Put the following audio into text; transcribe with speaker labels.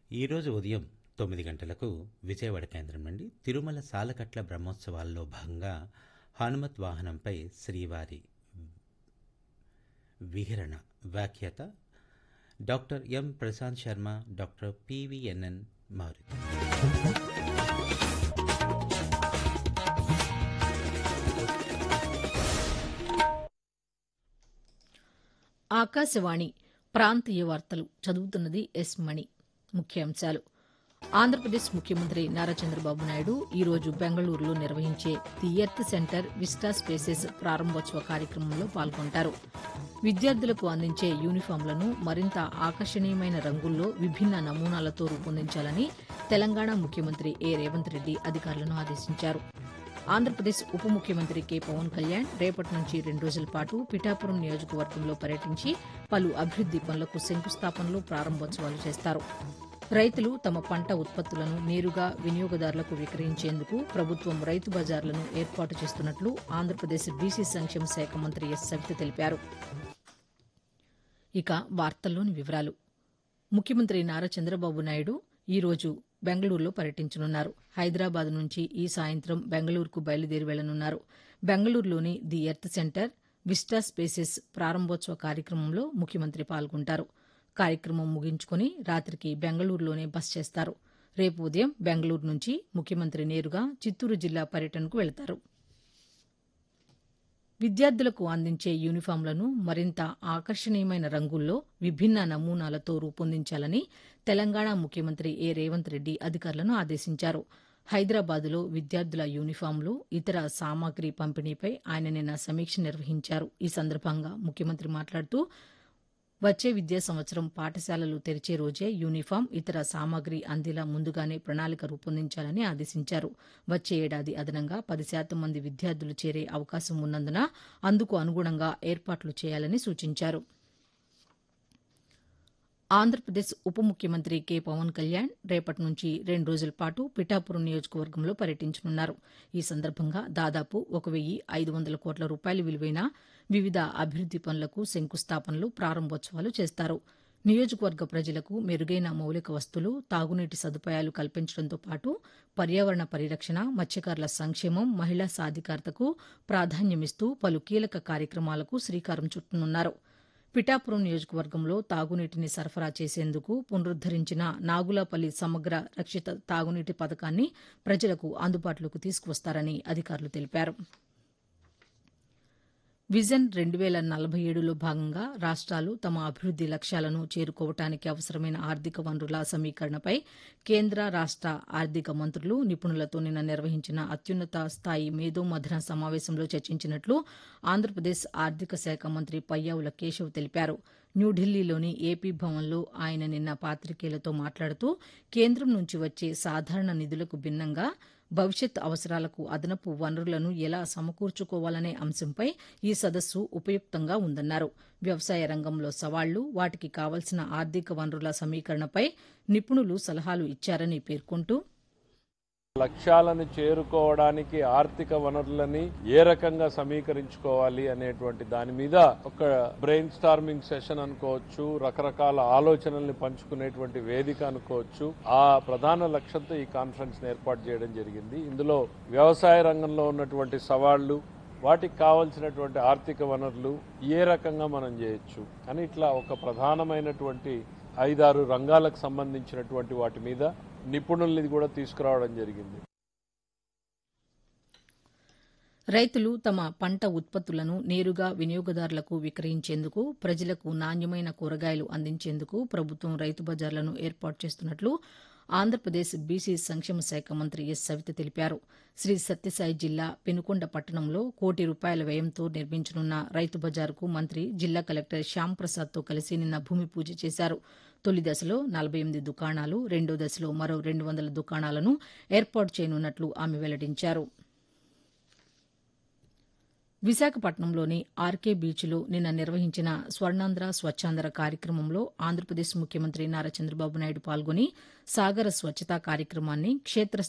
Speaker 1: ఈరోజు ఉదయం తొమ్మిది గంటలకు విజయవాడ కేంద్రం నుండి తిరుమల సాలకట్ల బ్రహ్మోత్సవాల్లో భాగంగా హనుమత్ వాహనంపై శ్రీవారి విహరణ వ్యాఖ్యాత doctor M Prashant Sharma doctor PVNN Maruthi
Speaker 2: Akashvani ప్రాంతీయ వార్తలు చదువుతున్నది ఎస్ మణి ముఖ్యాంశాలు ఆంధ్రప్రదేశ్ ముఖ్యమంత్రి నారా చంద్రబాబు నాయుడు ఈరోజు బెంగళూరులో నిర్వహించే the earth centre vista spaces ప్రారంభోత్సవ కార్యక్రమంలో పాల్గొంటారు విద్యార్థులకు అందించే యూనిఫామ్లను మరింత ఆకర్షణీయమైన రంగుల్లో విభిన్న నమూనాలతో రూపొందించాలని తెలంగాణ ముఖ్యమంత్రి ఏ రేవంత్ రెడ్డి అధికారులను ఆదేశించారు ఆంధ్రప్రదేశ్ ఉప ముఖ్యమంత్రి కె పవన్ కళ్యాణ్ రేపటి నుంచి రెండు రోజుల పాటు పిఠాపురం నియోజకవర్గంలో పర్యటించి పలు అభివృద్ది పనులకు శంకుస్థాపనలు ప్రారంభోత్సవాలు చేస్తారు రైతులు తమ పంట ఉత్పత్తులను నేరుగా వినియోగదారులకు విక్రయించేందుకు ప్రభుత్వం రైతు బజార్లను ఏర్పాటు చేస్తున్నట్లు ఆంధ్రప్రదేశ్ బీసీ సంక్షేమ శాఖ మంత్రి ఎస్ సవిత తెలిపారు ఇక వార్తల్లోని వివరాలు ముఖ్యమంత్రి నారా చంద్రబాబు నాయుడు ఈ రోజు బెంగళూరులో పర్యటించనున్నారు హైదరాబాద్ నుంచి ఈ సాయంత్రం బెంగళూరుకు బయలుదేరి వెళ్లనున్నారు బెంగళూరులోని the earth centre vista spaces ప్రారంభోత్సవ కార్యక్రమంలో ముఖ్యమంత్రి పాల్గొంటారు కార్యక్రమం ముగించుకుని రాత్రికి బెంగళూరులోనే బస చేస్తారు రేపు ఉదయం బెంగళూరు నుంచి ముఖ్యమంత్రి నేరుగా చిత్తూరు జిల్లా పర్యటనకు వెళతారు విద్యార్థులకు అందించే యూనిఫామ్లను మరింత ఆకర్షణీయమైన రంగుల్లో విభిన్న నమూనాలతో రూపొందించాలని తెలంగాణ ముఖ్యమంత్రి ఏ రేవంత్ రెడ్డి అధికారులను ఆదేశించారు హైదరాబాద్లో విద్యార్థుల యూనిఫామ్లు ఇతర సామాగ్రి పంపిణీపై ఆయన నిన్న సమీక్ష నిర్వహించారు ఈ సందర్భంగా ముఖ్యమంత్రి మాట్లాడుతూ వచ్చే విద్యా సంవత్సరం పాఠశాలలు తెరిచే రోజే యూనిఫామ్ ఇతర సామాగ్రి అందేలా ముందుగానే ప్రణాళిక రూపొందించాలని ఆదేశించారు వచ్చే ఏడాది అదనంగా పది శాతం మంది విద్యార్థులు చేరే అవకాశం ఉన్నందున అందుకు అనుగుణంగా ఏర్పాట్లు చేయాలని సూచించారు ఆంధ్రప్రదేశ్ ఉప ముఖ్యమంత్రి కె పవన్ కళ్యాణ్ రేపటి నుంచి రెండు రోజుల పాటు పిఠాపురం నియోజకవర్గంలో పర్యటించనున్నారు ఈ సందర్భంగా దాదాపు ఒక వెయ్యి ఐదు వందల కోట్ల రూపాయల విలువైన వివిధ అభివృద్ది పనులకు శంకుస్థాపనలు ప్రారంభోత్సవాలు చేస్తారు నియోజకవర్గ ప్రజలకు మెరుగైన మౌలిక వస్తువులు తాగునీటి సదుపాయాలు కల్పించడంతో పాటు పర్యావరణ పరిరక్షణ మత్స్యకారుల సంక్షేమం మహిళా సాధికారతకు ప్రాధాన్యమిస్తూ పలు కీలక కార్యక్రమాలకు శ్రీకారం చుట్టనున్నారు పిఠాపురం నియోజకవర్గంలో తాగునీటిని సరఫరా చేసేందుకు పునరుద్దరించిన నాగులాపల్లి సమగ్ర రక్షిత తాగునీటి పథకాన్ని ప్రజలకు అందుబాటులోకి తీసుకువస్తారని అధికారులు తెలిపారు విజన్ రెండు వేల నలభై ఏడులో భాగంగా రాష్ట్రాలు తమ అభివృద్ది లక్ష్యాలను చేరుకోవటానికి అవసరమైన ఆర్థిక వనరుల సమీకరణపై కేంద్ర రాష్ట ఆర్థిక మంత్రులు నిపుణులతో నిన్న నిర్వహించిన అత్యున్నత స్థాయి మేధో మథన సమావేశంలో చర్చించినట్లు ఆంధ్రప్రదేశ్ ఆర్థిక శాఖ మంత్రి పయ్యావుల కేశవ్ తెలిపారు న్యూఢిల్లీలోని ఏపీ భవన్లో ఆయన నిన్న పాతికేయులతో మాట్లాడుతూ కేంద్రం నుంచి వచ్చే సాధారణ నిధులకు భిన్నంగా భవిష్యత్ అవసరాలకు అదనపు వనరులను ఎలా సమకూర్చుకోవాలనే అంశంపై ఈ సదస్సు ఉపయుక్తంగా ఉందన్నారు వ్యవసాయ రంగంలో సవాళ్లు వాటికి కావలసిన ఆర్థిక వనరుల సమీకరణపై నిపుణులు సలహాలు ఇచ్చారని పేర్కొంటూ
Speaker 3: లక్ష్యాలను చేరుకోవడానికి ఆర్థిక వనరులని ఏ రకంగా సమీకరించుకోవాలి అనేటువంటి దాని మీద ఒక బ్రెయిన్ స్టార్మింగ్ సెషన్ అనుకోవచ్చు రకరకాల ఆలోచనల్ని పంచుకునేటువంటి వేదిక అనుకోవచ్చు ఆ ప్రధాన లక్ష్యంతో ఈ కాన్ఫరెన్స్ ఏర్పాటు చేయడం జరిగింది ఇందులో వ్యవసాయ రంగంలో ఉన్నటువంటి సవాళ్లు వాటికి కావలసినటువంటి ఆర్థిక వనరులు ఏ రకంగా మనం చేయొచ్చు అని ఇట్లా ఒక ప్రధానమైనటువంటి ఐదారు రంగాలకు సంబంధించినటువంటి వాటి మీద నిపుణుల్ని కూడా తీసుకురావడం జరిగింది
Speaker 2: రైతులు తమ పంట ఉత్పత్తులను నేరుగా వినియోగదారులకు విక్రయించేందుకు ప్రజలకు నాణ్యమైన కూరగాయలు అందించేందుకు ప్రభుత్వం రైతు బజార్లను ఏర్పాటు చేస్తున్నట్లు ఆంధ్రప్రదేశ్ బీసీ సంక్షేమ శాఖ మంత్రి ఎస్ సవిత తెలిపారు శ్రీ సత్యసాయి జిల్లా పెనుకొండ పట్టణంలో కోటి రూపాయల వ్యయంతో నిర్మించనున్న రైతు బజారుకు మంత్రి జిల్లా కలెక్టర్ శ్యామ్ ప్రసాద్తో కలిసి నిన్న భూమి పూజ చేశారు తొలి దశలో నలభై ఎనిమిది దుకాణాలు రెండో దశలో మరో రెండు వందల దుకాణాలను ఏర్పాటు చేయనున్నట్లు ఆమె వెల్లడించారు విశాఖపట్నంలోని ఆర్కే బీచ్లో నిన్న నిర్వహించిన స్వర్ణాంధ్ర స్వచ్ఛాంధ్ర కార్యక్రమంలో ఆంధ్రప్రదేశ్ ముఖ్యమంత్రి నారా చంద్రబాబు నాయుడు పాల్గొని సాగర స్వచ్ఛతా కార్యక్రమాన్ని క్షేత్ర